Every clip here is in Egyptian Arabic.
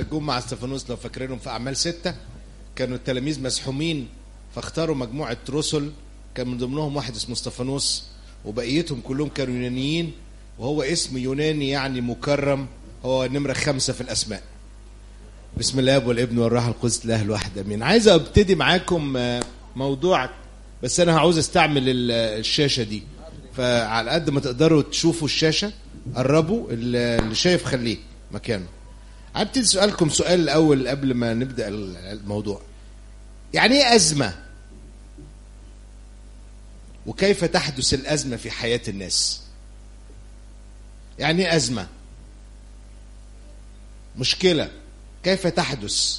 جم مع استفانوس لو فاكرينهم في اعمال ستة كانوا التلاميذ مسحومين فاختاروا مجموعه رسل كان من ضمنهم واحد اسمه استفانوس وبقيتهم كلهم كانوا يونانيين وهو اسم يوناني يعني مكرم هو نمره خمسه في الاسماء بسم الله والابن والروح القدس الله الواحد امين عايز ابتدي معاكم آه، موضوع بس انا عاوز استعمل ال- الشاشه دي فعلى قد ما تقدروا تشوفوا الشاشه قربوا اللي اللي شايف خليه مكانه هبتدي اسالكم سؤال الاول قبل ما نبدا ال- الموضوع يعني ايه ازمه وكيف تحدث الازمه في حياه الناس يعني ايه ازمه مشكله كيف تحدث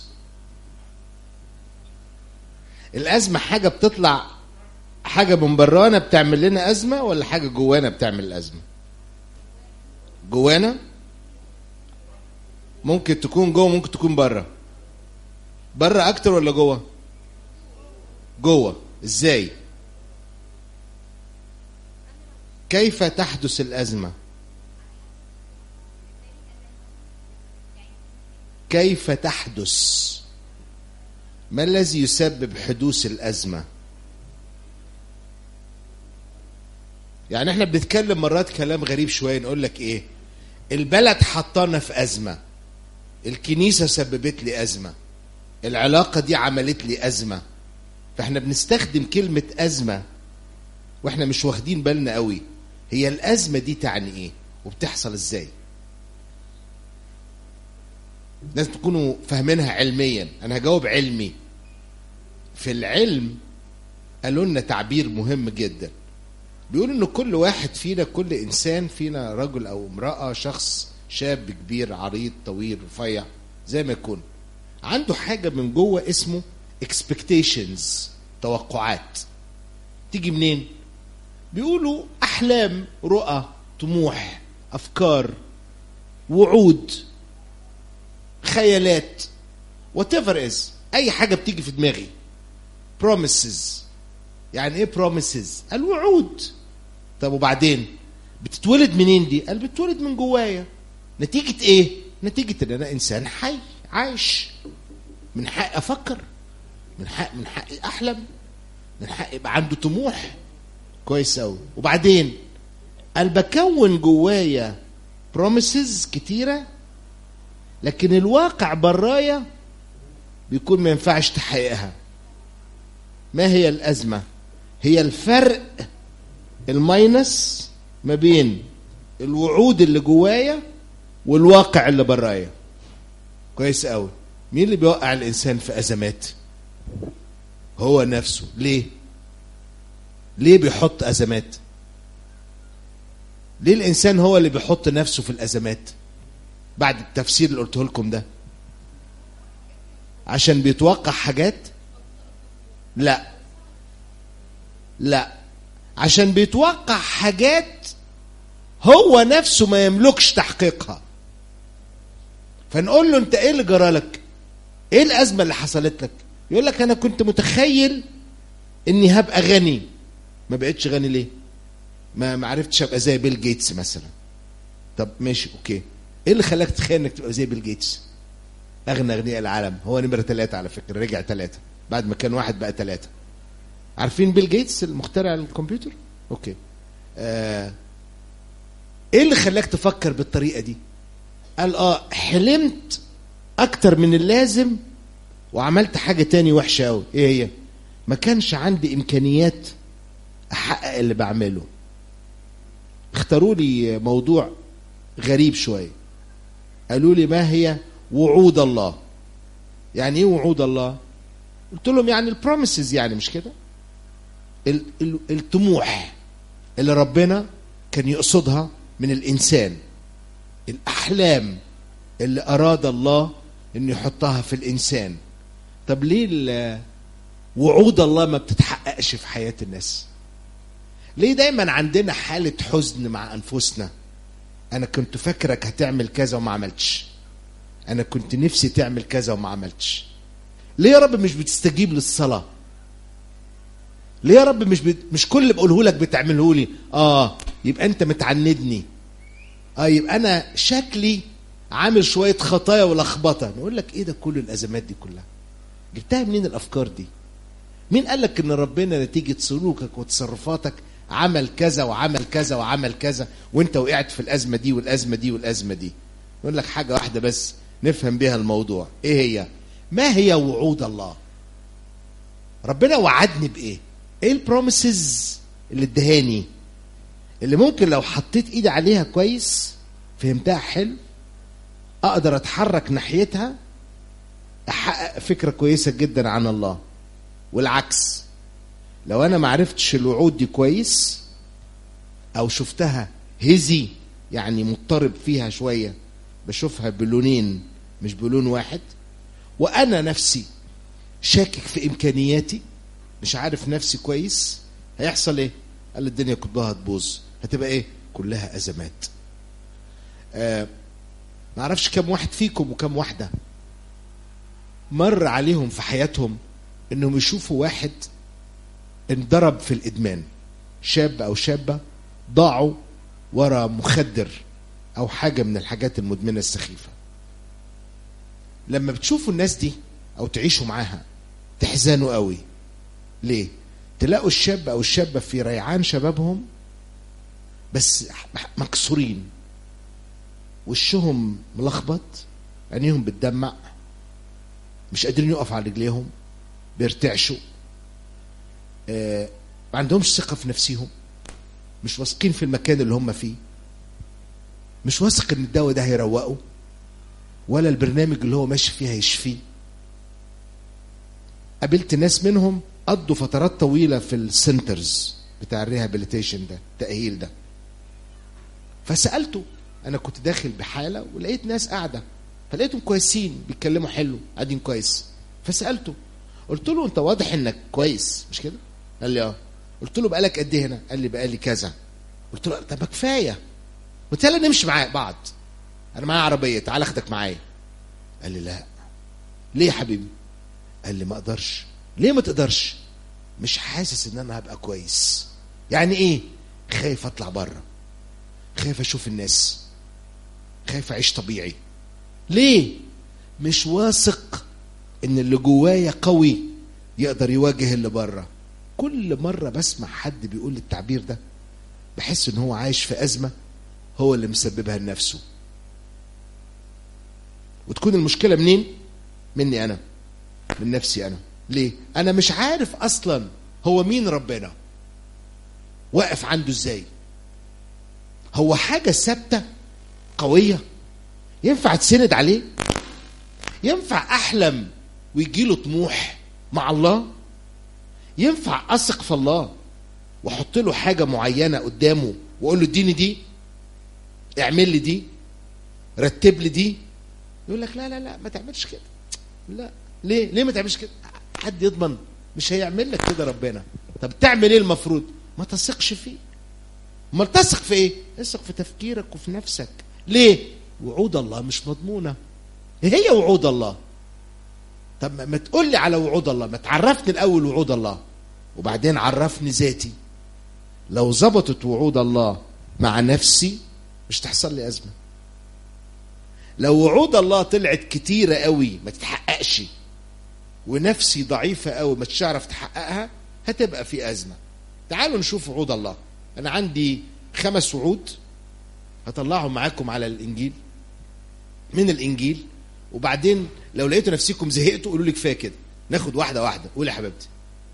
الازمه حاجه بتطلع حاجه من برانا بتعمل لنا ازمه ولا حاجه جوانا بتعمل الازمه جوانا ممكن تكون جوه ممكن تكون بره بره اكتر ولا جوه جوه ازاي كيف تحدث الازمه كيف تحدث ما الذي يسبب حدوث الازمه يعني احنا بنتكلم مرات كلام غريب شويه نقول لك ايه البلد حطانا في ازمه الكنيسه سببت لي ازمه العلاقه دي عملت لي ازمه فاحنا بنستخدم كلمه ازمه واحنا مش واخدين بالنا قوي هي الازمه دي تعني ايه وبتحصل ازاي لازم تكونوا فاهمينها علميا انا هجاوب علمي في العلم قالوا لنا تعبير مهم جدا بيقولوا ان كل واحد فينا كل انسان فينا رجل او امراه شخص شاب كبير عريض طويل رفيع زي ما يكون عنده حاجه من جوه اسمه expectations توقعات تيجي منين بيقولوا احلام رؤى طموح افكار وعود خيالات whatever is اي حاجه بتيجي في دماغي promises يعني ايه promises الوعود طب وبعدين بتتولد منين دي قال بتتولد من جوايا نتيجه ايه نتيجه ان انا انسان حي عايش من حقي افكر من حق من حقي احلم من حقي يبقى عنده طموح كويس قوي وبعدين قال بكون جوايا promises كتيره لكن الواقع برايا بيكون ما ينفعش تحققها ما هي الأزمة هي الفرق الماينس ما بين الوعود اللي جوايا والواقع اللي برايا كويس قوي مين اللي بيوقع الإنسان في أزمات هو نفسه ليه ليه بيحط أزمات ليه الإنسان هو اللي بيحط نفسه في الأزمات بعد التفسير اللي قلته لكم ده عشان بيتوقع حاجات لا لا عشان بيتوقع حاجات هو نفسه ما يملكش تحقيقها فنقول له انت ايه اللي جرالك ايه الازمه اللي حصلت لك يقول لك انا كنت متخيل اني هبقى غني ما بقتش غني ليه ما ما عرفتش ابقى زي بيل جيتس مثلا طب ماشي اوكي ايه اللي خلاك تتخيل انك تبقى زي بيل جيتس اغنى اغنياء العالم هو نمره ثلاثة على فكره رجع ثلاثة بعد ما كان واحد بقى ثلاثة عارفين بيل جيتس المخترع الكمبيوتر اوكي آه. ايه اللي خلاك تفكر بالطريقه دي قال اه حلمت اكتر من اللازم وعملت حاجه تاني وحشه قوي ايه هي ما كانش عندي امكانيات احقق اللي بعمله اختاروا لي موضوع غريب شويه قالوا لي ما هي وعود الله يعني ايه وعود الله قلت لهم يعني البروميسز يعني مش كده ال- ال- الطموح اللي ربنا كان يقصدها من الانسان الاحلام اللي اراد الله انه يحطها في الانسان طب ليه ال- وعود الله ما بتتحققش في حياه الناس ليه دايما عندنا حاله حزن مع انفسنا انا كنت فاكرك هتعمل كذا وما عملتش انا كنت نفسي تعمل كذا وما عملتش ليه يا رب مش بتستجيب للصلاه ليه يا رب مش بت... مش كل اللي بقوله لك بتعمله لي اه يبقى انت متعندني اه يبقى انا شكلي عامل شويه خطايا ولخبطه نقول لك ايه ده كل الازمات دي كلها جبتها منين الافكار دي مين قال لك ان ربنا نتيجه سلوكك وتصرفاتك عمل كذا وعمل كذا وعمل كذا وانت وقعت في الازمه دي والازمه دي والازمه دي نقول لك حاجه واحده بس نفهم بيها الموضوع ايه هي ما هي وعود الله ربنا وعدني بايه ايه البروميسز اللي ادهاني اللي ممكن لو حطيت ايدي عليها كويس فهمتها حلو اقدر اتحرك ناحيتها احقق فكره كويسه جدا عن الله والعكس لو انا ما عرفتش الوعود دي كويس او شفتها هزي يعني مضطرب فيها شويه بشوفها بلونين مش بلون واحد وانا نفسي شاكك في امكانياتي مش عارف نفسي كويس هيحصل ايه قال الدنيا كلها هتبوظ هتبقى ايه كلها ازمات آه ما اعرفش كم واحد فيكم وكم واحده مر عليهم في حياتهم انهم يشوفوا واحد انضرب في الادمان شاب او شابه ضاعوا ورا مخدر او حاجه من الحاجات المدمنه السخيفه لما بتشوفوا الناس دي او تعيشوا معاها تحزنوا قوي ليه تلاقوا الشاب او الشابه في ريعان شبابهم بس مكسورين وشهم ملخبط عينيهم بتدمع مش قادرين يقفوا على رجليهم بيرتعشوا آه ما عندهمش ثقه في نفسهم مش واثقين في المكان اللي هم فيه مش واثق ان الدواء ده هيروقه ولا البرنامج اللي هو ماشي فيه هيشفيه قابلت ناس منهم قضوا فترات طويله في السنترز بتاع الريهابيليتيشن ده التاهيل ده فسالته انا كنت داخل بحاله ولقيت ناس قاعده فلقيتهم كويسين بيتكلموا حلو قاعدين كويس فسالته قلت له انت واضح انك كويس مش كده قال لي اه قلت له بقالك قد ايه هنا قال لي بقالي كذا قلت له طب كفايه قلت له نمشي مع بعض انا معايا عربيه تعال اخدك معايا قال لي لا ليه يا حبيبي قال لي ما اقدرش ليه ما تقدرش مش حاسس ان انا هبقى كويس يعني ايه خايف اطلع بره خايف اشوف الناس خايف اعيش طبيعي ليه مش واثق ان اللي جوايا قوي يقدر يواجه اللي بره كل مره بسمع حد بيقول التعبير ده بحس ان هو عايش في ازمه هو اللي مسببها لنفسه وتكون المشكله منين مني انا من نفسي انا ليه انا مش عارف اصلا هو مين ربنا واقف عنده ازاي هو حاجه ثابته قويه ينفع تسند عليه ينفع احلم ويجي له طموح مع الله ينفع اثق في الله واحط له حاجه معينه قدامه واقول له اديني دي اعمل لي دي رتب لي دي يقول لك لا لا لا ما تعملش كده لا ليه ليه ما تعملش كده حد يضمن مش هيعمل لك كده ربنا طب تعمل ايه المفروض ما تثقش فيه امال تثق في ايه اثق في تفكيرك وفي نفسك ليه وعود الله مش مضمونه ايه هي وعود الله طب ما تقول لي على وعود الله ما تعرفني الاول وعود الله وبعدين عرفني ذاتي لو ظبطت وعود الله مع نفسي مش تحصل لي ازمه لو وعود الله طلعت كتيره قوي ما تتحققش ونفسي ضعيفه قوي ما تعرف تحققها هتبقى في ازمه تعالوا نشوف وعود الله انا عندي خمس وعود هطلعهم معاكم على الانجيل من الانجيل وبعدين لو لقيتوا نفسكم زهقتوا قولوا لي كفايه كده ناخد واحده واحده قول يا حبيبتي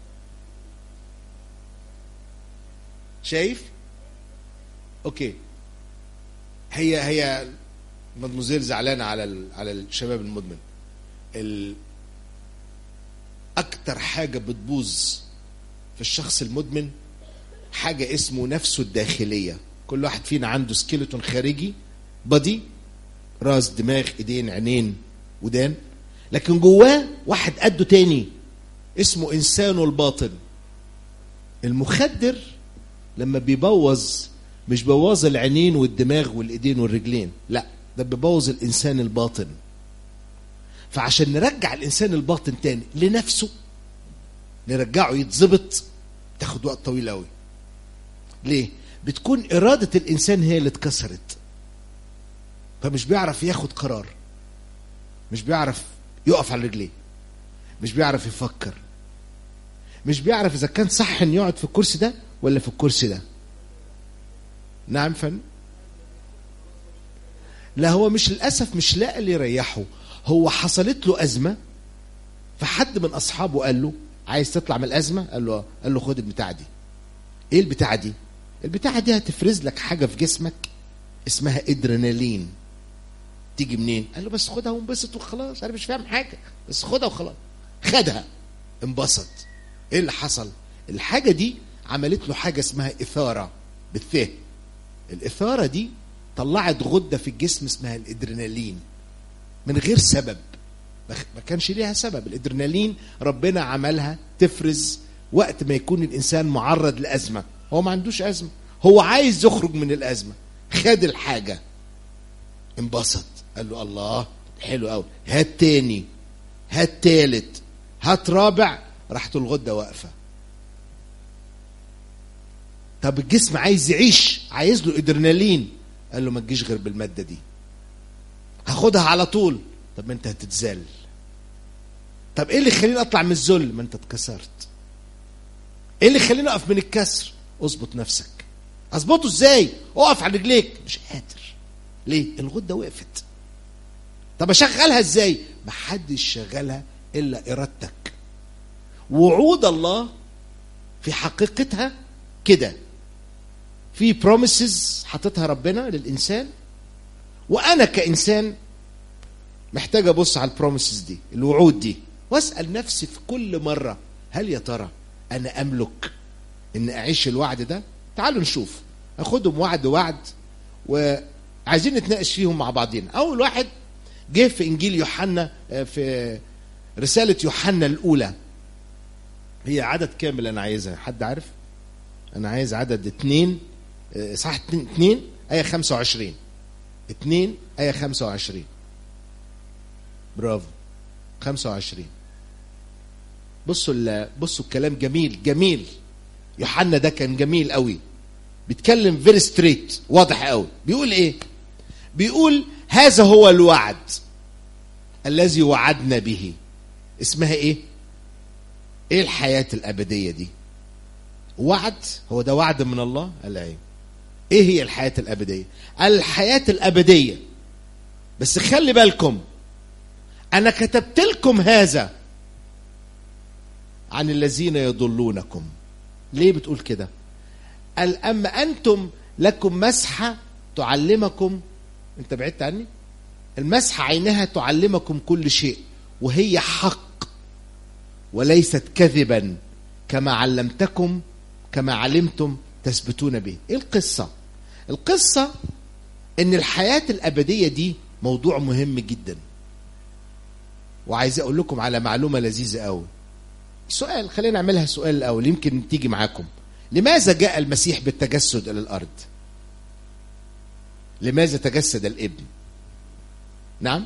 شايف اوكي هي هي مدموزيل زعلانه على ال... على الشباب المدمن ال... اكتر حاجه بتبوظ في الشخص المدمن حاجه اسمه نفسه الداخليه كل واحد فينا عنده سكيلتون خارجي بدي راس دماغ ايدين عينين ودان لكن جواه واحد قده تاني اسمه انسانه الباطن المخدر لما بيبوظ مش بيبوظ العينين والدماغ والايدين والرجلين لا ده بيبوظ الانسان الباطن فعشان نرجع الانسان الباطن تاني لنفسه نرجعه يتظبط تاخد وقت طويل قوي ليه بتكون اراده الانسان هي اللي اتكسرت فمش بيعرف ياخد قرار مش بيعرف يقف على رجليه مش بيعرف يفكر مش بيعرف اذا كان صح انه يقعد في الكرسي ده ولا في الكرسي ده نعم فن لا هو مش للاسف مش لاقي اللي يريحه هو حصلت له ازمه فحد من اصحابه قال له عايز تطلع من الازمه قال له قال له خد البتاعه دي ايه البتاعه دي البتاعه دي هتفرز لك حاجه في جسمك اسمها ادرينالين تيجي منين قال له بس خدها وانبسط وخلاص انا مش فاهم حاجه بس خدها وخلاص خدها انبسط ايه اللي حصل الحاجه دي عملت له حاجه اسمها اثاره بالث الاثاره دي طلعت غده في الجسم اسمها الادرينالين من غير سبب ما كانش ليها سبب الادرينالين ربنا عملها تفرز وقت ما يكون الانسان معرض لازمه هو ما عندوش ازمه هو عايز يخرج من الازمه خد الحاجه انبسط قال له الله حلو قوي هات تاني هات تالت هات رابع راحت الغده واقفه طب الجسم عايز يعيش عايز له ادرينالين قال له ما تجيش غير بالماده دي هاخدها على طول طب ما انت هتتزل طب ايه اللي يخليني اطلع من الذل ما انت اتكسرت ايه اللي يخليني اقف من الكسر اظبط نفسك اظبطه ازاي اقف على رجليك مش قادر ليه الغده وقفت طب اشغلها ازاي ما حدش شغلها الا ارادتك وعود الله في حقيقتها كده في بروميسز حاططها ربنا للانسان وانا كانسان محتاج ابص على البروميسز دي الوعود دي واسال نفسي في كل مره هل يا ترى انا املك ان اعيش الوعد ده تعالوا نشوف اخدهم وعد وعد وعايزين نتناقش فيهم مع بعضين اول واحد جه في انجيل يوحنا في رساله يوحنا الاولى هي عدد كامل انا عايزها حد عارف انا عايز عدد اتنين صح اتنين, اتنين ايه خمسة وعشرين اتنين ايه خمسة وعشرين برافو خمسة وعشرين بصوا بصوا الكلام جميل جميل يوحنا ده كان جميل قوي بيتكلم فيري ستريت واضح قوي بيقول ايه بيقول هذا هو الوعد الذي وعدنا به اسمها ايه ايه الحياة الأبدية دي وعد هو ده وعد من الله قال ايه ايه هي الحياة الأبدية الحياة الأبدية بس خلي بالكم أنا كتبت لكم هذا عن الذين يضلونكم ليه بتقول كده قال أما أنتم لكم مسحة تعلمكم أنت بعدت عني المسحة عينها تعلمكم كل شيء وهي حق وليست كذبا كما علمتكم كما علمتم تثبتون به ايه القصة القصة ان الحياة الابدية دي موضوع مهم جدا وعايز اقول لكم على معلومة لذيذة قوي سؤال خلينا نعملها سؤال الاول يمكن تيجي معاكم لماذا جاء المسيح بالتجسد الى الارض لماذا تجسد الابن نعم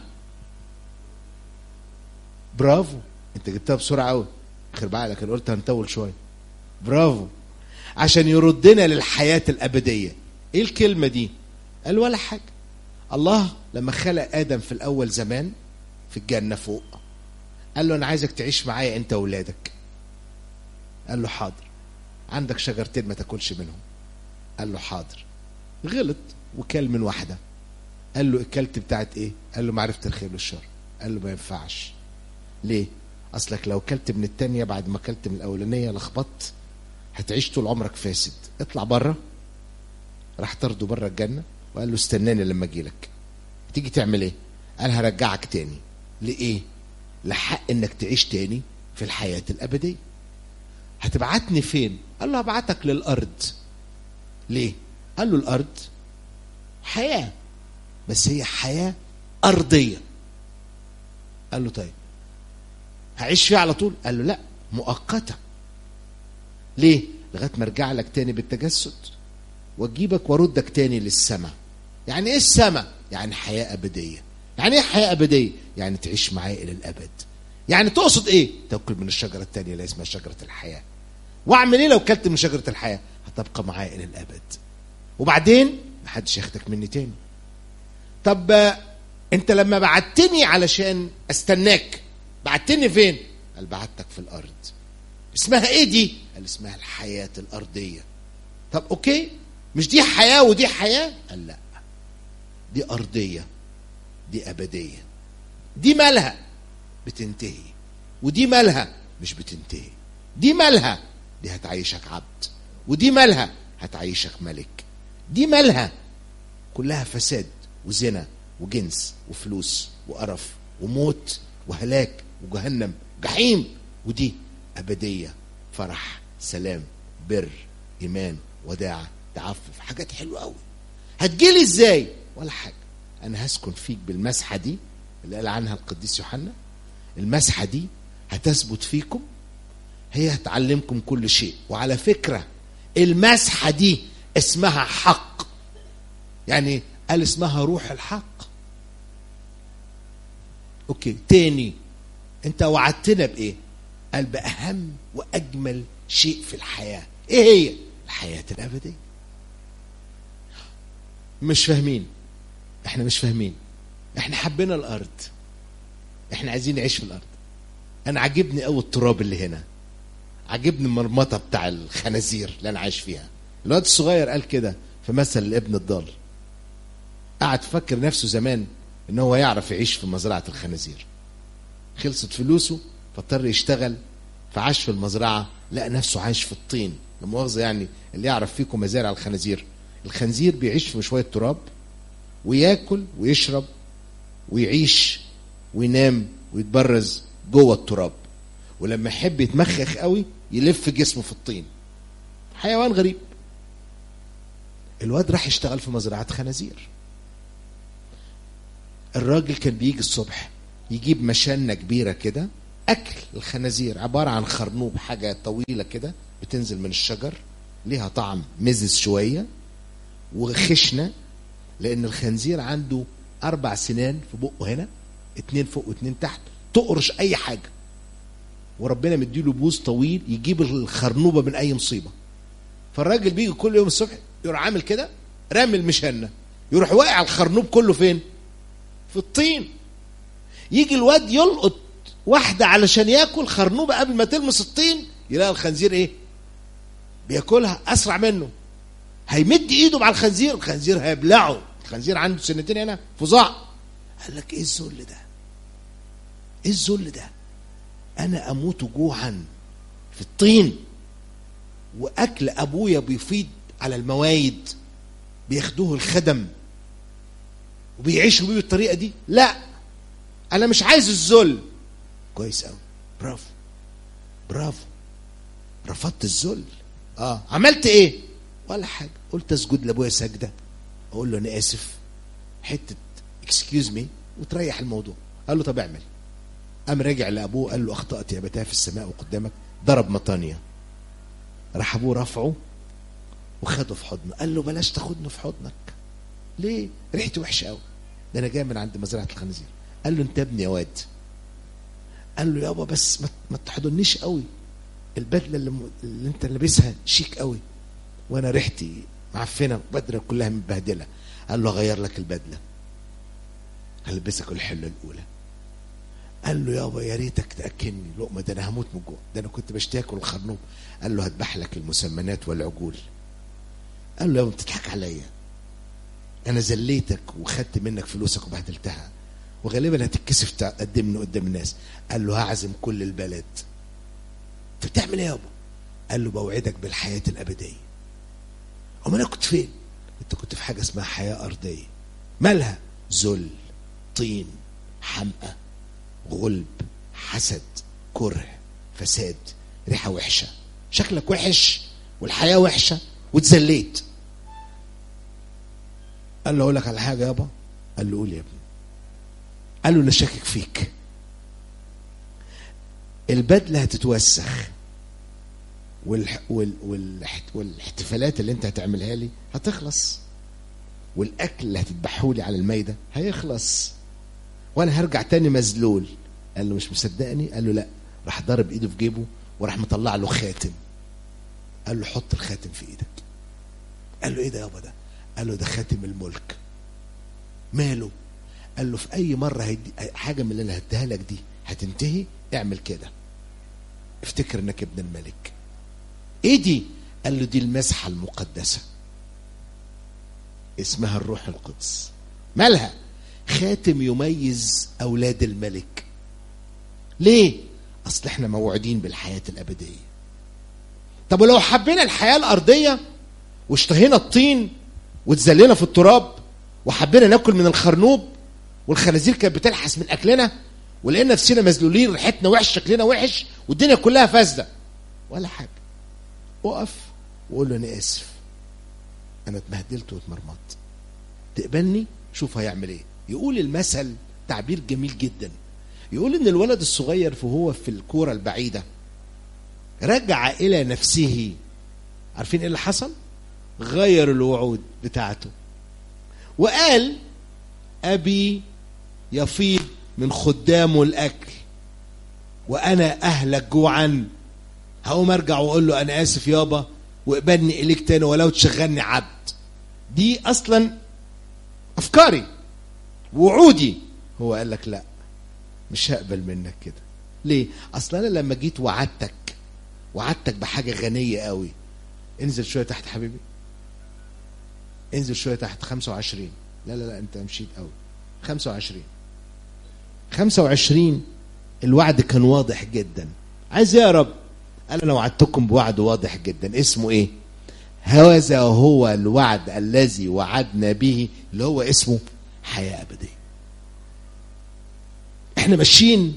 برافو انت جبتها بسرعه قوي خير بعقلك انا قلت هنطول شويه برافو عشان يردنا للحياه الابديه ايه الكلمه دي قال ولا حاجه الله لما خلق ادم في الاول زمان في الجنه فوق قال له انا عايزك تعيش معايا انت واولادك قال له حاضر عندك شجرتين ما تاكلش منهم قال له حاضر غلط وكل من واحده قال له اكلت بتاعت ايه قال له معرفه الخير والشر قال له ما ينفعش ليه اصلك لو كلت من التانية بعد ما كلت من الاولانيه لخبطت هتعيش طول عمرك فاسد اطلع بره راح طرده بره الجنه وقال له استناني لما اجي لك تيجي تعمل ايه قال هرجعك تاني لايه لحق انك تعيش تاني في الحياه الابديه هتبعتني فين قال له هبعتك للارض ليه قال له الارض حياه بس هي حياه ارضيه قال له طيب هعيش فيها على طول قال له لا مؤقته ليه لغايه ما ارجع لك تاني بالتجسد واجيبك واردك تاني للسماء يعني ايه السماء يعني حياه ابديه يعني ايه حياه ابديه يعني تعيش معايا الى الابد يعني تقصد ايه تاكل من الشجره التانية اللي اسمها شجره الحياه واعمل ايه لو كلت من شجره الحياه هتبقى معايا الى الابد وبعدين محدش ياخدك مني تاني طب آه، انت لما بعتني علشان استناك بعتني فين قال بعتك في الارض اسمها ايه دي قال اسمها الحياه الارضيه طب اوكي مش دي حياه ودي حياه قال لا دي ارضيه دي ابديه دي مالها بتنتهي ودي مالها مش بتنتهي دي مالها دي هتعيشك عبد ودي مالها هتعيشك ملك دي مالها كلها فساد وزنا وجنس وفلوس وقرف وموت وهلاك وجهنم جحيم ودي أبدية فرح سلام بر إيمان وداعة تعفف حاجات حلوة قوي هتجيلي ازاي ولا حاجة أنا هسكن فيك بالمسحة دي اللي قال عنها القديس يوحنا المسحة دي هتثبت فيكم هي هتعلمكم كل شيء وعلى فكرة المسحة دي اسمها حق يعني قال اسمها روح الحق اوكي تاني انت وعدتنا بايه قال باهم واجمل شيء في الحياه ايه هي الحياه الابديه مش فاهمين احنا مش فاهمين احنا حبينا الارض احنا عايزين نعيش في الارض انا عاجبني قوي التراب اللي هنا عاجبني المرمطه بتاع الخنازير اللي انا عايش فيها الواد الصغير قال كده في مثل الابن الضال قعد فكر نفسه زمان ان هو يعرف يعيش في مزرعه الخنازير خلصت فلوسه فاضطر يشتغل فعاش في المزرعه لقى نفسه عايش في الطين لا مؤاخذه يعني اللي يعرف فيكم مزارع الخنازير الخنزير بيعيش في شويه تراب وياكل ويشرب ويعيش وينام ويتبرز جوه التراب ولما يحب يتمخخ قوي يلف جسمه في الطين حيوان غريب الواد راح يشتغل في مزرعه خنازير الراجل كان بيجي الصبح يجيب مشانة كبيرة كده أكل الخنازير عبارة عن خرنوب حاجة طويلة كده بتنزل من الشجر ليها طعم مزز شوية وخشنة لأن الخنزير عنده أربع سنان في بقه هنا اتنين فوق واتنين تحت تقرش أي حاجة وربنا مديله بوز طويل يجيب الخرنوبة من أي مصيبة فالراجل بيجي كل يوم الصبح يروح عامل كده رامي المشنة يروح واقع الخرنوب كله فين؟ في الطين يجي الواد يلقط واحدة علشان ياكل خرنوبة قبل ما تلمس الطين يلاقي الخنزير ايه بياكلها اسرع منه هيمد ايده مع الخنزير الخنزير هيبلعه الخنزير عنده سنتين هنا فظاع قال لك ايه الذل ده ايه الذل ده انا اموت جوعا في الطين واكل ابويا بيفيض على الموايد بياخدوه الخدم وبيعيشوا بيه بالطريقه دي لا انا مش عايز الذل كويس قوي برافو برافو رفضت الذل اه عملت ايه ولا حاجه قلت اسجد لابويا سجده اقول له انا اسف حته اكسكيوز مي وتريح الموضوع قال له طب اعمل قام راجع لابوه قال له اخطات يا ابتاه في السماء وقدامك ضرب مطانيه راح ابوه رفعه وخده في حضنه قال له بلاش تاخدني في حضنك ليه ريحتي وحشه قوي ده انا جاي من عند مزرعه الخنازير قال له انت ابني يا واد قال له يابا بس ما, ما تحضنيش قوي البدله اللي, م... اللي انت لابسها شيك قوي وانا ريحتي معفنه بدله كلها متبهدله قال له اغير لك البدله هلبسك الحله الاولى قال له يابا يا ريتك تاكلني لقمه ده انا هموت من الجوع ده انا كنت بشتهي اكل الخرنوب قال له هذبح لك المسمنات والعجول قال له يابا بتضحك عليا انا زليتك وخدت منك فلوسك وبهدلتها وغالبا هتتكسف تقدمني قدام الناس قال له هعزم كل البلد انت بتعمل ايه يابا قال له بوعدك بالحياه الابديه امال انا كنت فين انت كنت في حاجه اسمها حياه ارضيه مالها ذل طين حمقى غلب حسد كره فساد ريحه وحشه شكلك وحش والحياه وحشه واتذليت قال له اقول لك على حاجه يابا قال له قول يا ابني قال له انا شاكك فيك البدله هتتوسخ والح... وال... والح... والاحتفالات اللي انت هتعملها لي هتخلص والاكل اللي هتذبحه لي على المايده هيخلص وانا هرجع تاني مذلول قال له مش مصدقني قال له لا راح ضرب ايده في جيبه وراح مطلع له خاتم قال له حط الخاتم في ايدك قال له ايه ده يابا ده قال له ده خاتم الملك ماله قال له في اي مره هيدي حاجه من اللي انا هديها لك دي هتنتهي اعمل كده افتكر انك ابن الملك ايه دي قال له دي المسحه المقدسه اسمها الروح القدس مالها خاتم يميز اولاد الملك ليه اصل احنا موعودين بالحياه الابديه طب ولو حبينا الحياه الارضيه واشتهينا الطين واتذلينا في التراب وحبينا ناكل من الخرنوب والخنازير كانت بتلحس من اكلنا ولقينا نفسنا مذلولين ريحتنا وحش شكلنا وحش والدنيا كلها فاسده ولا حاجه اقف وقول له انا اسف انا اتبهدلت واتمرمطت تقبلني شوف هيعمل ايه يقول المثل تعبير جميل جدا يقول ان الولد الصغير وهو في الكوره البعيده رجع الى نفسه عارفين ايه اللي حصل غير الوعود بتاعته وقال ابي يفيض من خدامه الاكل وانا اهلك جوعا هقوم ارجع واقول له انا اسف يابا واقبلني اليك تاني ولو تشغلني عبد دي اصلا افكاري وعودي هو قال لك لا مش هقبل منك كده ليه اصلا انا لما جيت وعدتك وعدتك بحاجه غنيه قوي انزل شويه تحت حبيبي انزل شويه تحت 25 لا لا لا انت مشيت قوي 25 25 الوعد كان واضح جدا عايز يا رب قال انا وعدتكم بوعد واضح جدا اسمه ايه هذا هو الوعد الذي وعدنا به اللي هو اسمه حياه ابديه احنا ماشيين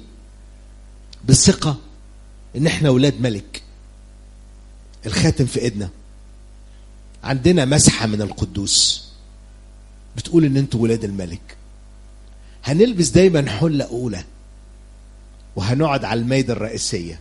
بالثقه ان احنا ولاد ملك الخاتم في ايدنا عندنا مسحه من القدوس بتقول ان انتوا ولاد الملك هنلبس دايما حله اولى وهنقعد على الميدة الرئيسية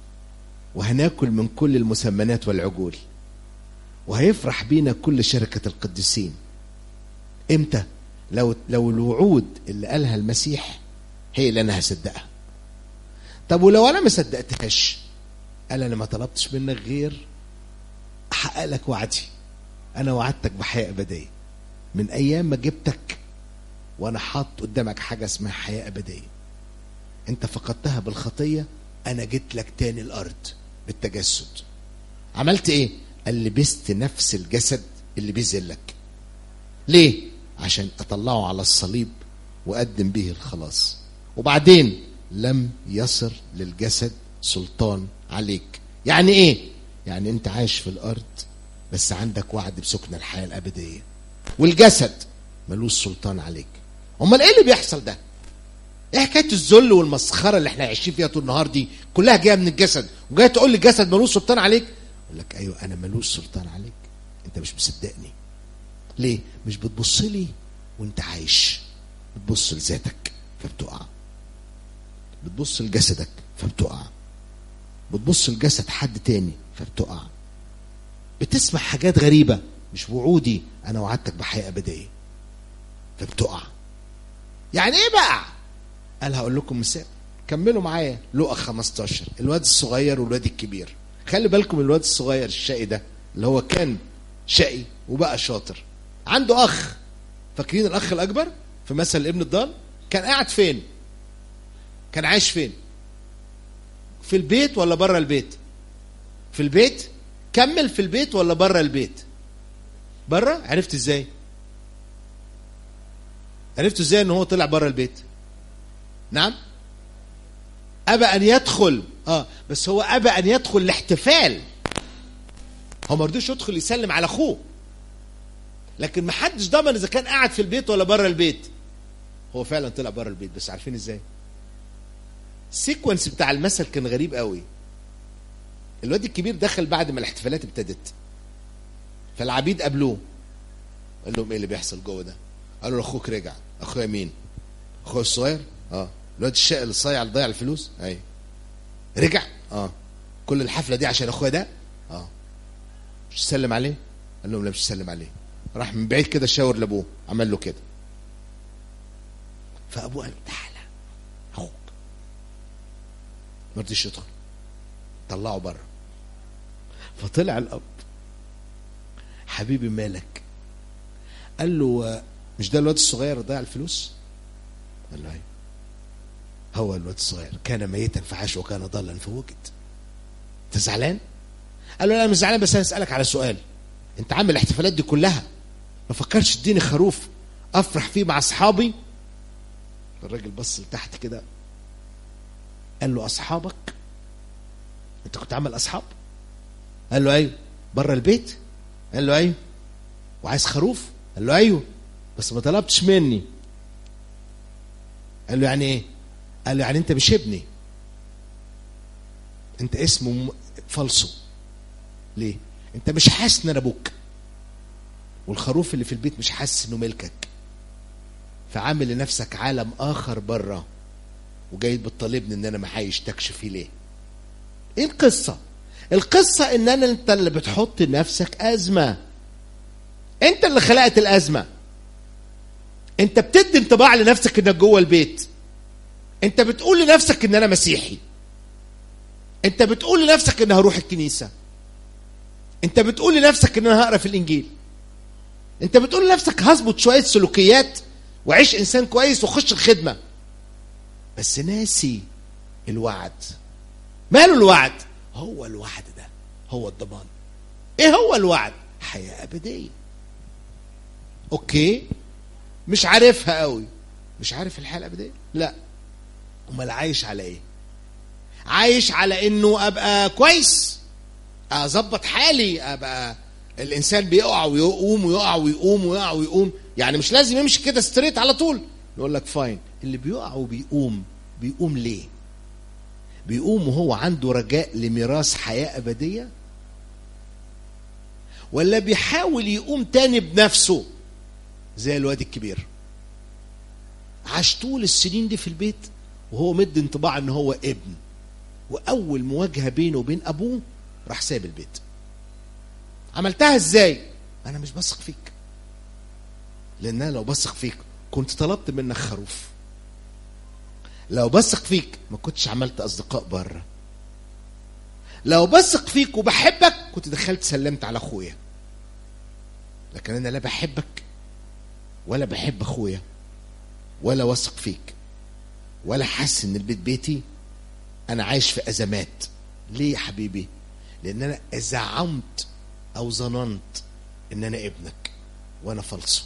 وهناكل من كل المسمنات والعجول وهيفرح بينا كل شركة القديسين امتى لو لو الوعود اللي قالها المسيح هي اللي انا هصدقها طب ولو انا ما صدقتهاش قال انا ما طلبتش منك غير احقق لك وعدي انا وعدتك بحياه ابديه من ايام ما جبتك وانا حاط قدامك حاجه اسمها حياه ابديه انت فقدتها بالخطيه انا جيت لك تاني الارض بالتجسد عملت ايه قال لبست نفس الجسد اللي بيذلك ليه عشان اطلعه على الصليب واقدم به الخلاص وبعدين لم يصر للجسد سلطان عليك يعني ايه يعني انت عايش في الارض بس عندك وعد بسكن الحياه الابديه والجسد ملوش سلطان عليك امال ايه اللي بيحصل ده ايه حكايه الذل والمسخره اللي احنا عايشين فيها طول النهار دي كلها جايه من الجسد وجاي تقول لي الجسد ملوش سلطان عليك اقول لك ايوه انا ملوش سلطان عليك انت مش مصدقني ليه مش بتبص لي وانت عايش بتبص لذاتك فبتقع بتبص لجسدك فبتقع بتبص لجسد حد تاني فبتقع بتسمع حاجات غريبه مش وعودي انا وعدتك بحياه ابديه فبتقع يعني ايه بقى قال هقول لكم مثال كملوا معايا لقى 15 الواد الصغير والواد الكبير خلي بالكم الواد الصغير الشقي ده اللي هو كان شقي وبقى شاطر عنده اخ فاكرين الاخ الاكبر في مثل ابن الضال كان قاعد فين كان عايش فين في البيت ولا بره البيت في البيت كمل في البيت ولا بره البيت بره عرفت ازاي عرفت ازاي ان هو طلع بره البيت نعم ابى ان يدخل اه بس هو ابى ان يدخل الاحتفال هو ما رضيش يدخل يسلم على اخوه لكن ما حدش ضمن اذا كان قاعد في البيت ولا بره البيت هو فعلا طلع بره البيت بس عارفين ازاي السيكونس بتاع المثل كان غريب قوي الواد الكبير دخل بعد ما الاحتفالات ابتدت فالعبيد قابلوه قال لهم ايه اللي بيحصل جوه ده قالوا له اخوك رجع اخويا مين اخويا الصغير اه الواد الشقي الصايع اللي ضيع الفلوس ايوه رجع اه كل الحفله دي عشان اخويا ده اه مش تسلم عليه قال لهم لا مش تسلم عليه راح من بعيد كده شاور لابوه عمل له كده فابوه قال تعالى اخوك ما رضيش يدخل طلعه بره فطلع الاب حبيبي مالك قال له مش ده الواد الصغير اللي ضيع الفلوس قال له ايوه هو الواد الصغير كان ميتا فعاش وكان ضالا فوجد انت زعلان قال له لا انا مش زعلان بس انا اسالك على سؤال انت عامل الاحتفالات دي كلها ما فكرش تديني خروف افرح فيه مع اصحابي الراجل بص لتحت كده قال له اصحابك انت كنت عامل اصحاب قال له ايوه بره البيت قال له ايوه وعايز خروف قال له ايوه بس ما طلبتش مني قال له يعني ايه قال له يعني انت مش ابني انت اسمه م- فالصو ليه انت مش حاسس ان انا ابوك والخروف اللي في البيت مش حاسس انه ملكك فعامل لنفسك عالم اخر بره وجاي بتطالبني ان انا ما هيشتكش فيه ليه ايه القصه القصه ان انا انت اللي بتحط لنفسك ازمه انت اللي خلقت الازمه انت بتدي انطباع لنفسك انك جوه البيت انت بتقول لنفسك ان انا مسيحي انت بتقول لنفسك ان هروح الكنيسه انت بتقول لنفسك ان انا هقرا في الانجيل انت بتقول لنفسك هظبط شويه سلوكيات واعيش انسان كويس واخش الخدمه بس ناسي الوعد ماله الوعد هو الوعد ده هو الضمان ايه هو الوعد حياه ابديه اوكي مش عارفها قوي مش عارف الحياه الابديه لا امال عايش على ايه عايش على انه ابقى كويس اظبط حالي ابقى الانسان بيقع ويقوم ويقع ويقوم ويقع ويقوم يعني مش لازم يمشي كده ستريت على طول يقول لك فاين اللي بيقع وبيقوم بيقوم ليه بيقوم وهو عنده رجاء لميراث حياة أبدية ولا بيحاول يقوم تاني بنفسه زي الواد الكبير عاش طول السنين دي في البيت وهو مدي انطباع ان هو ابن واول مواجهه بينه وبين ابوه راح ساب البيت عملتها ازاي انا مش بثق فيك لان انا لو بثق فيك كنت طلبت منك خروف لو بثق فيك ما كنتش عملت اصدقاء بره لو بثق فيك وبحبك كنت دخلت سلمت على اخويا لكن انا لا بحبك ولا بحب اخويا ولا واثق فيك ولا حاسس ان البيت بيتي انا عايش في ازمات ليه يا حبيبي لان انا زعمت او ظننت ان انا ابنك وانا فالصو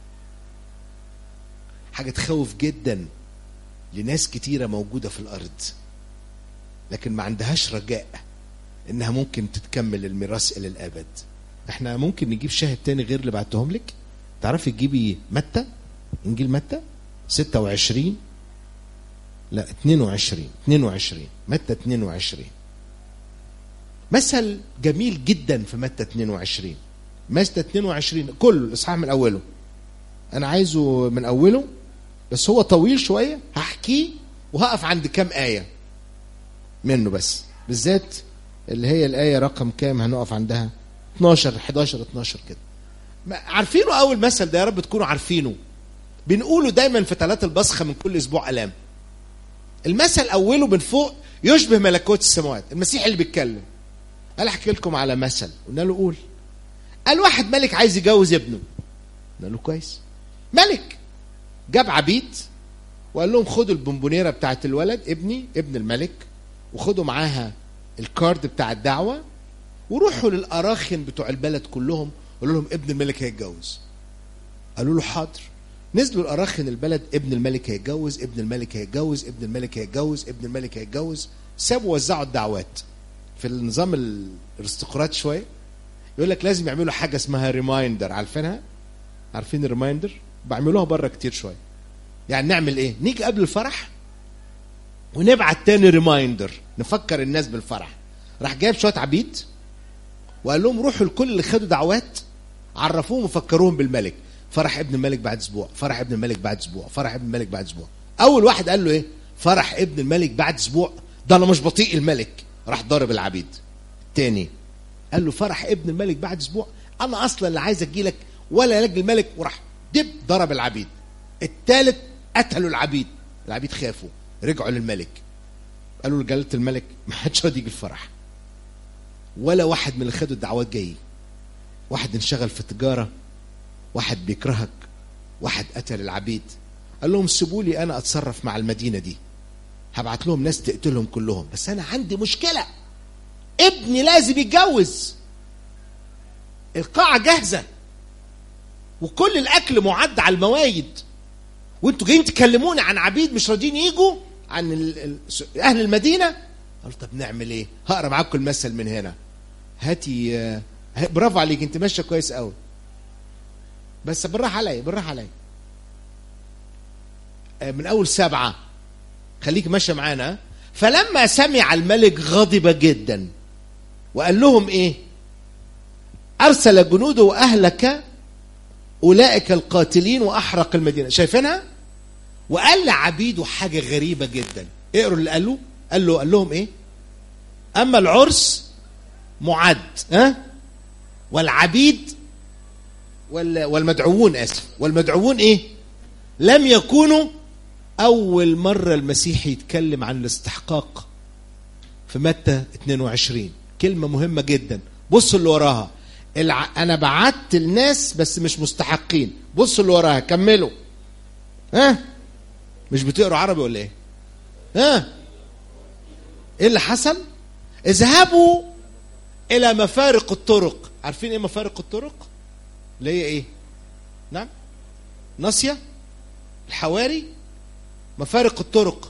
حاجه تخوف جدا لناس كتيره موجوده في الارض لكن ما عندهاش رجاء انها ممكن تتكمل الميراث الى الابد احنا ممكن نجيب شاهد تاني غير اللي بعتهم لك تعرفي تجيبي متى انجيل متى 26 لا 22 22 متى 22 مثل جميل جدا في متى 22 متى 22 كله الاصحاح من اوله انا عايزه من اوله بس هو طويل شويه هحكيه وهقف عند كام ايه منه بس بالذات اللي هي الايه رقم كام هنقف عندها 12 11 12 كده ما- عارفينه اول مثل ده يا رب تكونوا عارفينه بنقوله دايما في ثلاث البصخه من كل اسبوع الام المثل اوله من فوق يشبه ملكوت السماوات المسيح اللي بيتكلم قال احكي لكم على مثل قلنا له قول قال واحد ملك عايز يجوز ابنه قلنا له كويس ملك جاب عبيد وقال لهم خدوا البونبونيره بتاعت الولد ابني ابن الملك وخدوا معاها الكارد بتاع الدعوه وروحوا للاراخن بتوع البلد كلهم قالوا لهم ابن الملك هيتجوز قالوا له حاضر نزلوا الاراخن البلد ابن الملك هيتجوز ابن الملك هيتجوز ابن الملك هيتجوز ابن الملك هيتجوز سابوا وزعوا الدعوات في النظام الارستقراط شويه يقول لك لازم يعملوا حاجه اسمها ريمايندر عارفينها عارفين الريمايندر بعملوها بره كتير شويه يعني نعمل ايه نيجي قبل الفرح ونبعت تاني ريمايندر نفكر الناس بالفرح راح جايب شويه عبيد وقال لهم روحوا لكل اللي خدوا دعوات عرفوهم وفكروهم بالملك فرح ابن الملك بعد اسبوع فرح ابن الملك بعد اسبوع فرح ابن الملك بعد اسبوع اول واحد قال له ايه فرح ابن الملك بعد اسبوع ده انا مش بطيء الملك راح ضارب العبيد تاني قال له فرح ابن الملك بعد اسبوع انا اصلا اللي عايز اجي لك ولا لاجل الملك وراح دب ضرب العبيد الثالث قتلوا العبيد العبيد خافوا رجعوا للملك قالوا لجلاله الملك ما حدش راضي يجي الفرح ولا واحد من اللي خدوا الدعوات جاي واحد انشغل في تجاره واحد بيكرهك واحد قتل العبيد قال لهم سيبوا لي انا اتصرف مع المدينه دي هبعت لهم ناس تقتلهم كلهم بس انا عندي مشكله ابني لازم يتجوز القاعه جاهزه وكل الاكل معد على الموايد وانتوا جايين تكلموني عن عبيد مش راضيين يجوا عن ال... ال... اهل المدينه قال طب نعمل ايه هقرا معاكم المثل من هنا هاتي آه، برافو عليك انت ماشيه كويس قوي بس بالراحه عليا بالراحه عليا آه، من اول سبعه خليك ماشيه معانا فلما سمع الملك غضب جدا وقال لهم ايه ارسل جنوده واهلك اولئك القاتلين واحرق المدينه شايفينها وقال لعبيده حاجه غريبه جدا اقروا اللي قاله قال له قال لهم ايه اما العرس معد ها والعبيد وال- والمدعوون اسف والمدعوون ايه لم يكونوا اول مره المسيح يتكلم عن الاستحقاق في متى 22 كلمه مهمه جدا بصوا اللي وراها الع... انا بعت الناس بس مش مستحقين بصوا اللي وراها كملوا ها مش بتقروا عربي ولا ايه ها ايه اللي حصل اذهبوا الى مفارق الطرق عارفين ايه مفارق الطرق اللي هي ايه نعم ناصيه الحواري مفارق الطرق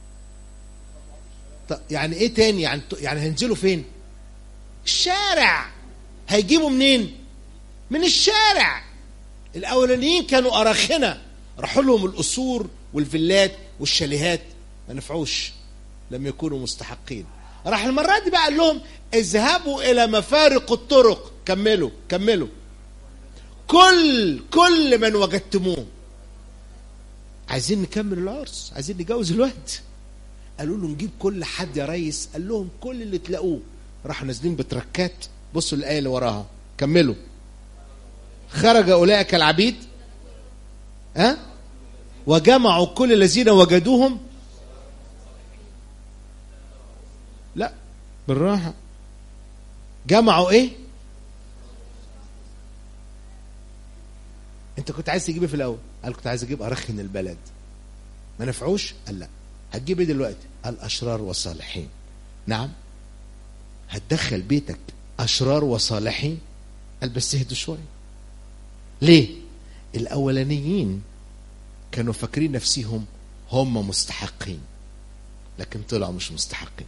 طب يعني ايه تاني يعني يعني هينزلوا فين الشارع هيجيبوا منين من الشارع الاولانيين كانوا اراخنه راحوا لهم القصور والفيلات والشاليهات ما نفعوش لم يكونوا مستحقين راح المره دي بقى قال لهم اذهبوا الى مفارق الطرق كملوا كملوا كل كل من وجدتموه عايزين نكمل العرس عايزين نجوز الواد قالوا له نجيب كل حد يا ريس قال لهم كل اللي تلاقوه راحوا نازلين بتركات بصوا الايه اللي وراها كملوا خرج اولئك العبيد ها وجمعوا كل الذين وجدوهم لا بالراحه جمعوا ايه انت كنت عايز تجيب ايه في الاول قال كنت عايز اجيب ارخن البلد ما نفعوش قال لا هتجيب ايه دلوقتي قال اشرار وصالحين نعم هتدخل بيتك اشرار وصالحين قال بس اهدوا شويه ليه الاولانيين كانوا فاكرين نفسهم هم مستحقين لكن طلعوا مش مستحقين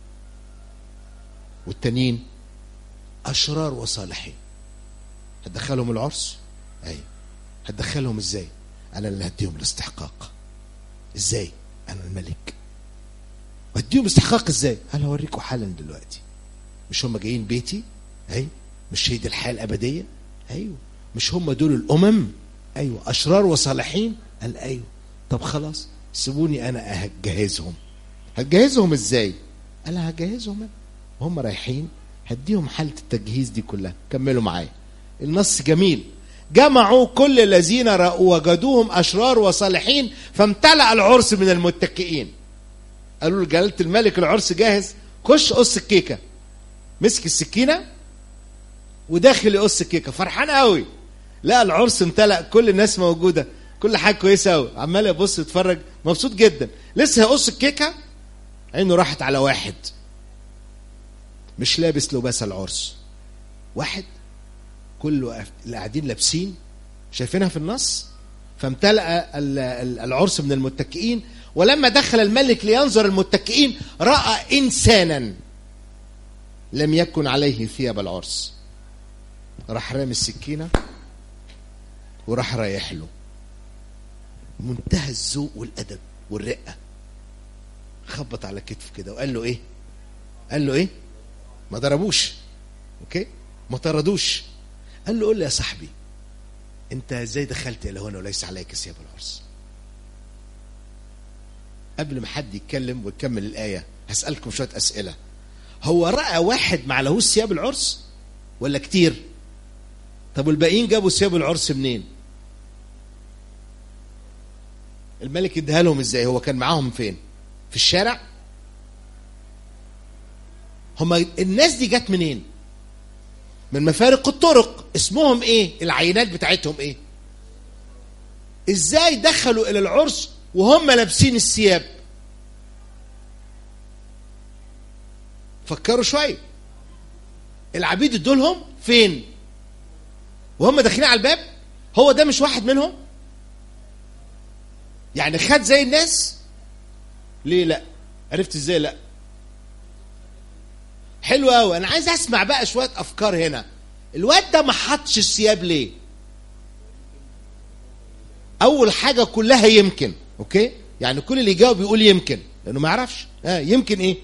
والتانيين اشرار وصالحين هتدخلهم العرس ايوه هتدخلهم ازاي انا اللي هديهم الاستحقاق ازاي انا الملك واديهم استحقاق ازاي انا هوريكم حالا دلوقتي مش هم جايين بيتي ايوه مش هي دي الحياه الابديه ايوه مش هم دول الامم ايوه اشرار وصالحين قال ايوه طب خلاص سيبوني انا هجهزهم هتجهزهم ازاي قال هجهزهم أنا. وهم رايحين هديهم حاله التجهيز دي كلها كملوا معايا النص جميل جمعوا كل الذين رأوا وجدوهم أشرار وصالحين فامتلأ العرس من المتكئين قالوا لجلالة الملك العرس جاهز خش قص الكيكة مسك السكينة وداخل يقص الكيكة فرحان قوي لا العرس امتلأ كل الناس موجودة كل حاجة كويسة قوي عمال يبص يتفرج مبسوط جدا لسه هيقص الكيكة عينه راحت على واحد مش لابس لباس العرس واحد كله اللي قاعدين لابسين شايفينها في النص فامتلأ ال- ال- العرس من المتكئين ولما دخل الملك لينظر المتكئين رأى إنسانا لم يكن عليه ثياب العرس راح رامي السكينة وراح رايح له منتهى الذوق والأدب والرقة خبط على كتفه كده وقال له ايه قال له ايه ما ضربوش اوكي ما طردوش قال له قول لي يا صاحبي انت ازاي دخلت الى هنا وليس عليك ثياب العرس قبل ما حد يتكلم ويكمل الايه هسالكم شويه اسئله هو راى واحد ما لهوش ثياب العرس ولا كتير طب والباقيين جابوا ثياب العرس منين الملك اداها لهم ازاي هو كان معاهم فين في الشارع هما الناس دي جت منين من مفارق الطرق اسمهم ايه العينات بتاعتهم ايه ازاي دخلوا الى العرس وهم لابسين الثياب فكروا شويه العبيد ادولهم فين وهم داخلين على الباب هو ده مش واحد منهم يعني خد زي الناس ليه لا عرفت ازاي لا حلو قوي انا عايز اسمع بقى شويه افكار هنا الواد ده ما حطش الثياب ليه اول حاجه كلها يمكن اوكي يعني كل اللي يجاوب يقول يمكن لانه ما يعرفش اه يمكن ايه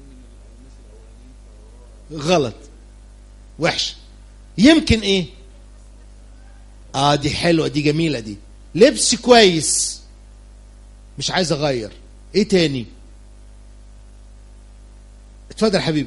غلط وحش يمكن ايه اه دي حلوه دي جميله دي لبس كويس مش عايز اغير ايه تاني اتفضل يا حبيبي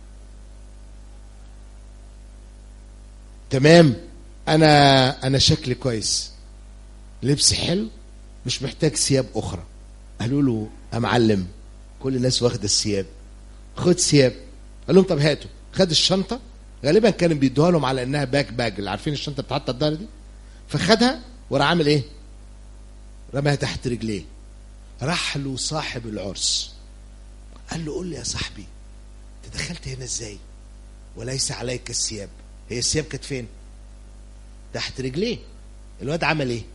تمام انا انا شكلي كويس لبس حلو مش محتاج ثياب اخرى قالوا له يا معلم كل الناس واخده الثياب خد ثياب قال لهم طب هاتوا خد الشنطه غالبا كانوا بيدوها لهم على انها باك باج اللي عارفين الشنطه بتاعت الظهر دي فخدها وراح عامل ايه رماها تحت رجليه راح له صاحب العرس قال له قول لي يا صاحبي انت دخلت هنا ازاي وليس عليك الثياب هي الثياب كانت فين تحت رجليه الواد عمل ايه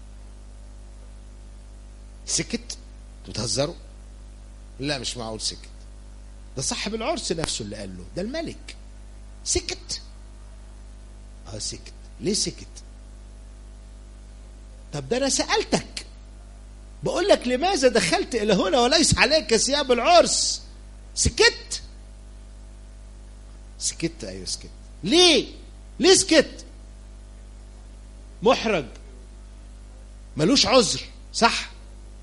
سكت انتوا بتهزروا لا مش معقول سكت ده صاحب العرس نفسه اللي قال له ده الملك سكت اه سكت ليه سكت طب ده انا سالتك بقول لك لماذا دخلت الى هنا وليس عليك ثياب العرس سكت سكت ايوه سكت ليه ليه سكت محرج ملوش عذر صح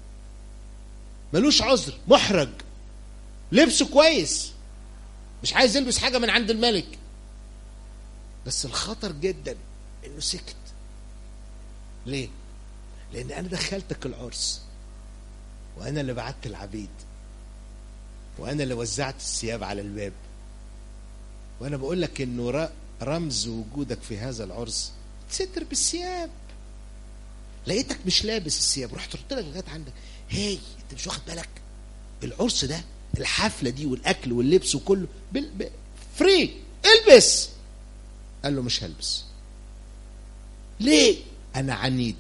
ملوش عذر محرج لبسه كويس مش عايز يلبس حاجة من عند الملك بس الخطر جدا انه سكت ليه لان انا دخلتك العرس وانا اللي بعت العبيد وانا اللي وزعت الثياب على الباب وانا بقول لك انه رمز وجودك في هذا العرس تستر بالثياب لقيتك مش لابس الثياب رحت قلت لك لغايه عندك هي انت مش واخد بالك العرس ده الحفله دي والاكل واللبس وكله بال... ب... فري البس قال له مش هلبس ليه انا عنيد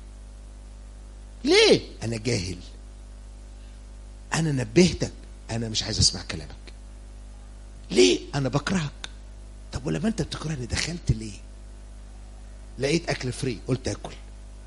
ليه انا جاهل انا نبهتك انا مش عايز اسمع كلامك ليه انا بكرهك طب ولما انت بتكرهني دخلت ليه لقيت اكل فري قلت اكل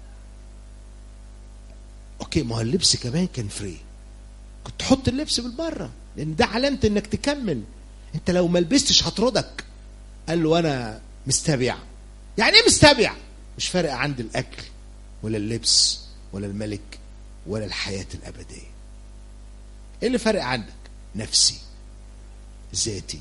اوكي ما هو اللبس كمان كان فري كنت تحط اللبس بالبره لان ده علامه انك تكمل انت لو ما لبستش هطردك قال له انا مستبيع يعني ايه مستبيع مش فارق عندي الاكل ولا اللبس ولا الملك ولا الحياه الابديه ايه اللي فارق عندك نفسي ذاتي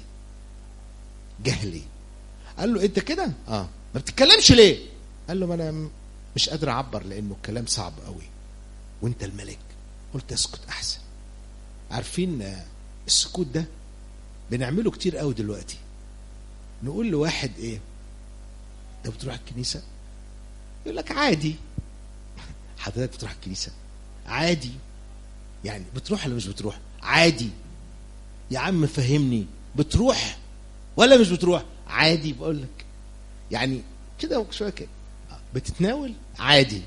جهلي قال له انت كده اه ما بتتكلمش ليه قال له ما انا مش قادر اعبر لانه الكلام صعب قوي وانت الملك قلت اسكت احسن عارفين السكوت ده بنعمله كتير قوي دلوقتي نقول لواحد ايه انت بتروح الكنيسه يقول لك عادي حضرتك بتروح الكنيسه عادي يعني بتروح ولا مش بتروح عادي يا عم فهمني بتروح ولا مش بتروح عادي بقول لك يعني كده شويه كده بتتناول عادي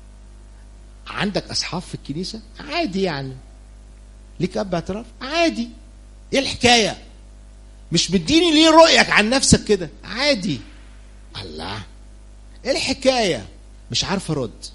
عندك اصحاب في الكنيسه عادي يعني ليك اب اعتراف عادي ايه الحكايه مش مديني ليه رؤيك عن نفسك كده عادي الله ايه الحكايه مش عارف ارد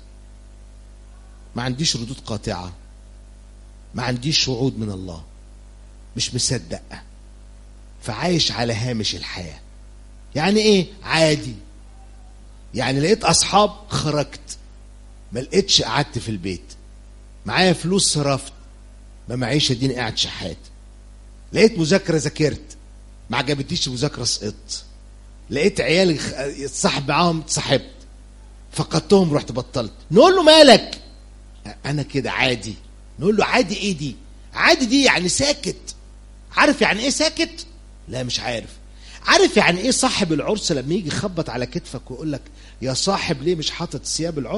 ما عنديش ردود قاطعه ما عنديش وعود من الله مش مصدق فعايش على هامش الحياه يعني ايه عادي يعني لقيت اصحاب خرجت ما لقيتش قعدت في البيت معايا فلوس صرفت ما معيش اديني قاعد شحات لقيت مذاكره ذاكرت ما عجبتنيش المذاكره سقطت لقيت عيال اتصاحب معاهم اتصاحبت فقدتهم رحت بطلت نقول له مالك انا كده عادي نقول له عادي ايه دي عادي دي يعني ساكت عارف يعني ايه ساكت لا مش عارف عارف يعني ايه صاحب العرس لما يجي يخبط على كتفك ويقول لك يا صاحب ليه مش حاطط ثياب العرس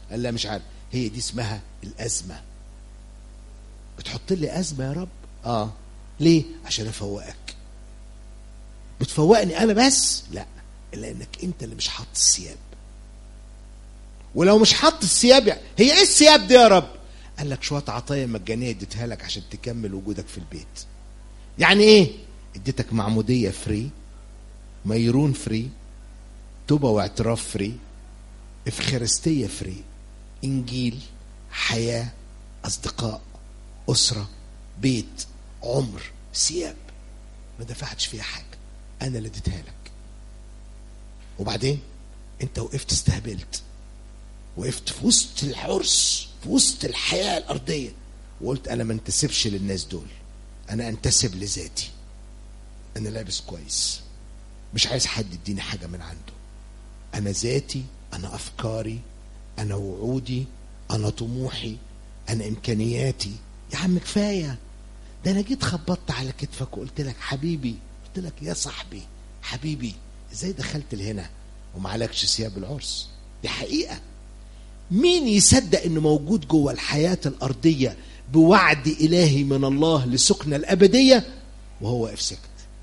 قال لا مش عارف هي دي اسمها الازمه بتحط لي ازمه يا رب اه ليه عشان افوقك بتفوقني انا بس لا لانك انت اللي مش حاطط الثياب ولو مش حاطط الثياب يعني هي ايه الثياب دي يا رب قال لك شويه عطايا مجانيه اديتها لك عشان تكمل وجودك في البيت يعني ايه اديتك معموديه فري ميرون فري توبه واعتراف فري افخارستيه فري انجيل حياه اصدقاء اسره بيت عمر ثياب ما دفعتش فيها حاجه انا اللي اديتها لك وبعدين انت وقفت استهبلت وقفت في وسط العرس في وسط الحياه الارضيه وقلت انا ما انتسبش للناس دول انا انتسب لذاتي انا لابس كويس مش عايز حد يديني حاجه من عنده انا ذاتي انا افكاري انا وعودي انا طموحي انا امكانياتي يا عم كفايه ده انا جيت خبطت على كتفك وقلت لك حبيبي قلت لك يا صاحبي حبيبي ازاي دخلت لهنا ومعلكش ثياب العرس دي حقيقه مين يصدق انه موجود جوه الحياه الارضيه بوعد الهي من الله لسكنى الابديه وهو واقف ساكت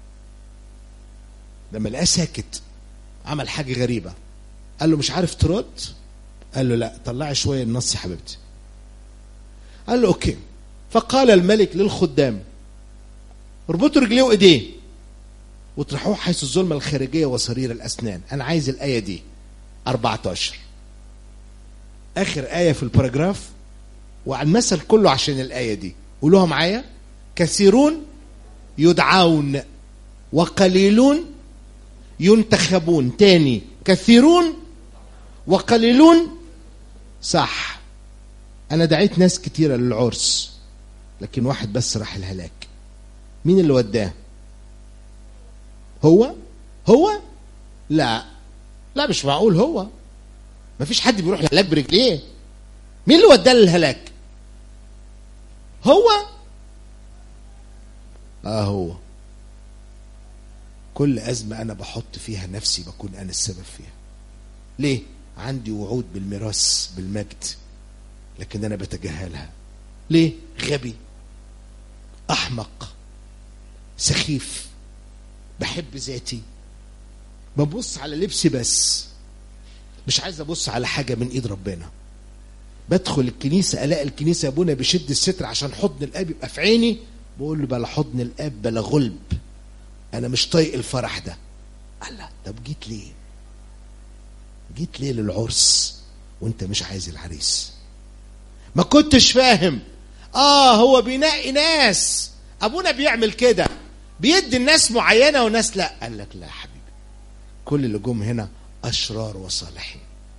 لما لقاه ساكت عمل حاجه غريبه قال له مش عارف ترد قال له لا طلعي شويه النص يا حبيبتي قال له اوكي فقال الملك للخدام اربطوا رجليه وايديه واطرحوه حيث الظلمة الخارجية وصرير الأسنان أنا عايز الآية دي 14 آخر آية في الباراجراف وعن المثل كله عشان الآية دي قولوها معايا كثيرون يدعون وقليلون ينتخبون تاني كثيرون وقليلون صح أنا دعيت ناس كتيرة للعرس لكن واحد بس راح الهلاك مين اللي وداه هو هو لا لا مش معقول هو ما فيش حد بيروح الهلاك برجليه مين اللي وداه للهلاك هو اه هو كل أزمة أنا بحط فيها نفسي بكون أنا السبب فيها ليه؟ عندي وعود بالميراث بالمجد لكن أنا بتجاهلها ليه؟ غبي أحمق سخيف بحب ذاتي ببص على لبسي بس مش عايز ابص على حاجه من ايد ربنا بدخل الكنيسه الاقي الكنيسه ابونا بيشد الستر عشان حضن الاب يبقى في عيني بقول له بلا حضن الاب بلا غلب انا مش طايق الفرح ده الله طب جيت ليه جيت ليه للعرس وانت مش عايز العريس ما كنتش فاهم اه هو بينقي ناس ابونا بيعمل كده بيدي الناس معينه وناس لا قال لك لا يا حبيبي كل اللي جم هنا اشرار وصالحين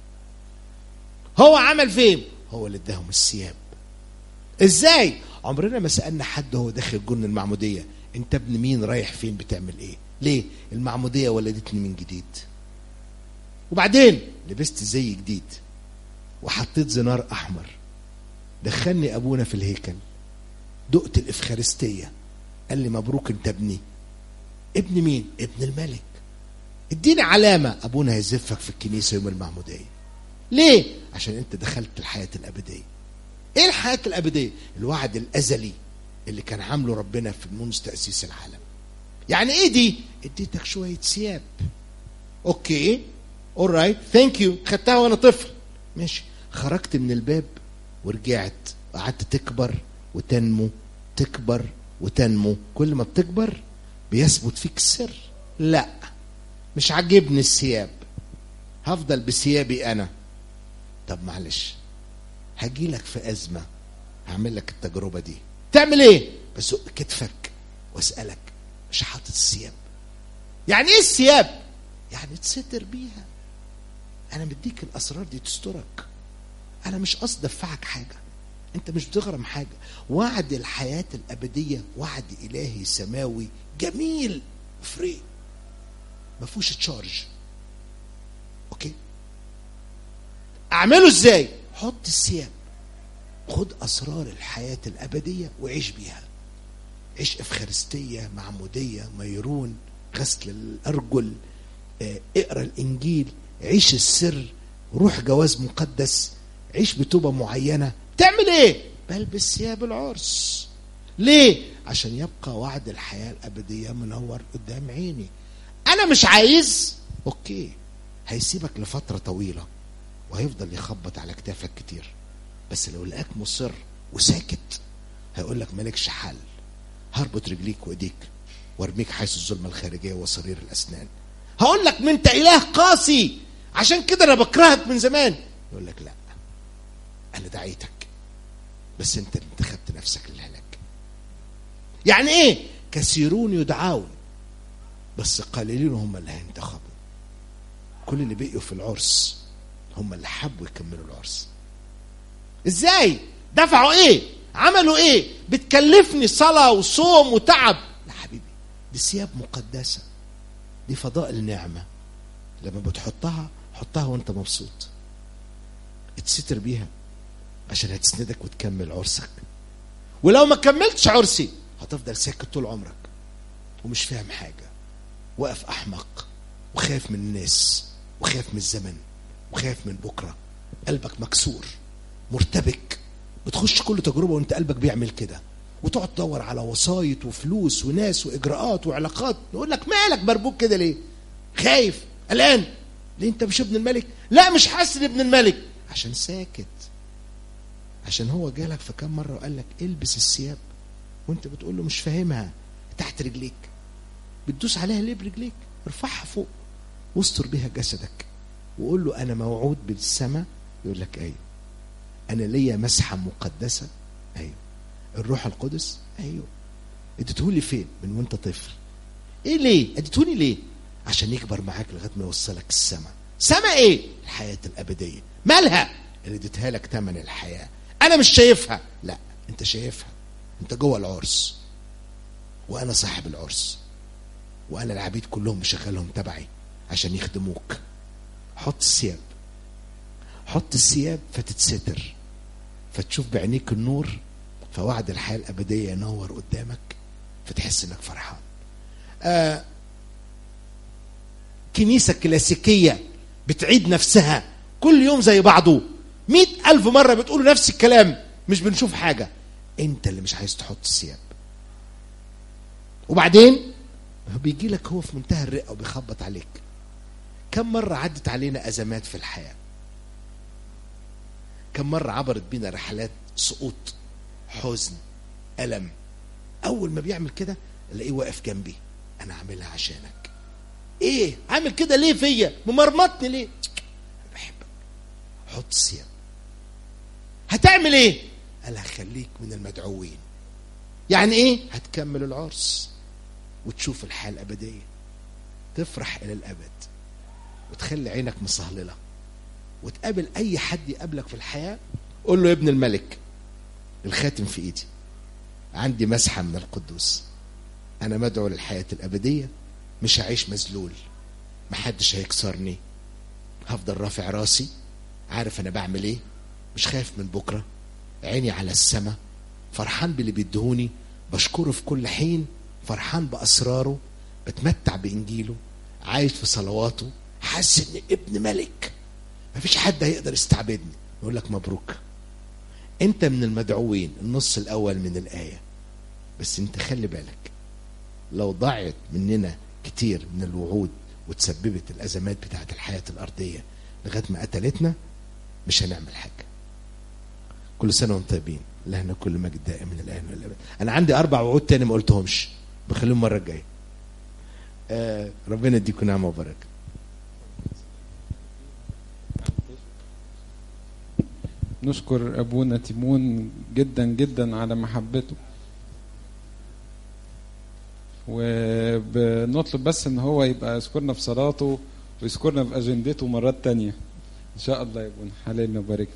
هو عمل فين هو اللي اداهم الثياب ازاي عمرنا ما سالنا حد هو داخل جن المعموديه انت ابن مين رايح فين بتعمل ايه ليه المعموديه ولدتني من جديد وبعدين لبست زي جديد وحطيت زنار احمر دخلني ابونا في الهيكل دقت الافخارستيه قال لي مبروك انت ابني ابن مين ابن الملك اديني علامة ابونا هيزفك في الكنيسة يوم المعمودية ليه عشان انت دخلت الحياة الابدية ايه الحياة الابدية الوعد الازلي اللي كان عامله ربنا في منذ تأسيس العالم يعني ايه دي اديتك شوية ثياب اوكي اورايت ثانك يو خدتها وانا طفل ماشي خرجت من الباب ورجعت قعدت تكبر وتنمو تكبر وتنمو كل ما بتكبر بيثبت فيك السر لا مش عاجبني الثياب هفضل بثيابي انا طب معلش هجي لك في ازمه هعمل لك التجربه دي تعمل ايه بزق كتفك واسالك مش حاطط الثياب يعني ايه الثياب يعني تستر بيها انا مديك الاسرار دي تسترك انا مش قصد ادفعك حاجه انت مش بتغرم حاجه وعد الحياه الابديه وعد الهي سماوي جميل فري ما فيهوش تشارج اوكي اعمله ازاي حط الثياب خد اسرار الحياه الابديه وعيش بيها عيش افخارستيه معموديه ميرون غسل الارجل اه اقرا الانجيل عيش السر روح جواز مقدس عيش بتوبة معينة تعمل ايه بلبس ثياب العرس ليه عشان يبقى وعد الحياة الأبدية منور قدام عيني أنا مش عايز أوكي هيسيبك لفترة طويلة وهيفضل يخبط على كتافك كتير بس لو لقاك مصر وساكت هيقول لك مالكش حل هربط رجليك وايديك وارميك حيث الظلمة الخارجية وصرير الأسنان هقول لك ما انت إله قاسي عشان كده أنا بكرهك من زمان يقول لك لا أنا دعيتك بس انت اللي انتخبت نفسك للهلاك يعني ايه كثيرون يدعون بس قليلين هم اللي هينتخبوا كل اللي بقيوا في العرس هم اللي حبوا يكملوا العرس ازاي دفعوا ايه عملوا ايه بتكلفني صلاة وصوم وتعب لا حبيبي دي ثياب مقدسة دي فضائل نعمة لما بتحطها حطها وانت مبسوط اتستر بيها عشان هتسندك وتكمل عرسك ولو ما كملتش عرسي هتفضل ساكت طول عمرك ومش فاهم حاجة واقف أحمق وخايف من الناس وخايف من الزمن وخايف من بكرة قلبك مكسور مرتبك بتخش كل تجربة وانت قلبك بيعمل كده وتقعد تدور على وسايط وفلوس وناس واجراءات وعلاقات نقول لك مالك مربوك كده ليه خايف قلقان ليه انت مش ابن الملك لا مش حاسس ابن الملك عشان ساكت عشان هو جالك في كام مره وقال لك البس الثياب وانت بتقول له مش فاهمها تحت رجليك بتدوس عليها ليه برجليك ارفعها فوق واستر بيها جسدك وقول له انا موعود بالسماء يقول لك ايوه انا ليا مسحه مقدسه ايوه الروح القدس ايوه اديتهولي فين من وانت طفل ايه ليه اديتهولي ليه عشان يكبر معاك لغايه ما يوصلك السماء سماء ايه الحياه الابديه مالها اللي اديتها لك ثمن الحياه انا مش شايفها لا انت شايفها انت جوه العرس وانا صاحب العرس وانا العبيد كلهم مشغلهم تبعي عشان يخدموك حط الثياب حط الثياب فتتستر فتشوف بعينيك النور فوعد الحياه الابديه ينور قدامك فتحس انك فرحان آه كنيسه كلاسيكيه بتعيد نفسها كل يوم زي بعضه مئة ألف مرة بتقولوا نفس الكلام مش بنشوف حاجة أنت اللي مش عايز تحط الثياب وبعدين بيجي لك هو في منتهى الرقة وبيخبط عليك كم مرة عدت علينا أزمات في الحياة كم مرة عبرت بينا رحلات سقوط حزن ألم أول ما بيعمل كده الاقيه واقف جنبي أنا عاملها عشانك إيه عامل كده ليه فيا ممرمطني ليه أنا بحبك حط الثياب هتعمل ايه قال هخليك من المدعوين يعني ايه هتكمل العرس وتشوف الحياه الابديه تفرح الى الابد وتخلي عينك مصهلله وتقابل اي حد يقابلك في الحياه قول له يا ابن الملك الخاتم في ايدي عندي مسحه من القدوس انا مدعو للحياه الابديه مش هعيش مذلول محدش هيكسرني هفضل رافع راسي عارف انا بعمل ايه مش خايف من بكره عيني على السماء فرحان باللي بيدهوني بشكره في كل حين فرحان باسراره بتمتع بانجيله عايش في صلواته حاسس اني ابن ملك مفيش حد هيقدر يستعبدني يقول لك مبروك انت من المدعوين النص الاول من الايه بس انت خلي بالك لو ضاعت مننا كتير من الوعود وتسببت الازمات بتاعت الحياه الارضيه لغايه ما قتلتنا مش هنعمل حاجه كل سنه وانتم طيبين لهنا كل مجد دائم من الان والابد انا عندي اربع وعود تاني ما قلتهمش بخليهم المره الجايه آه ربنا يديكم نعمه وبركه نشكر ابونا تيمون جدا جدا على محبته وبنطلب بس ان هو يبقى يذكرنا في صلاته ويذكرنا في اجندته مرات تانية ان شاء الله يا ابونا حللنا وبارك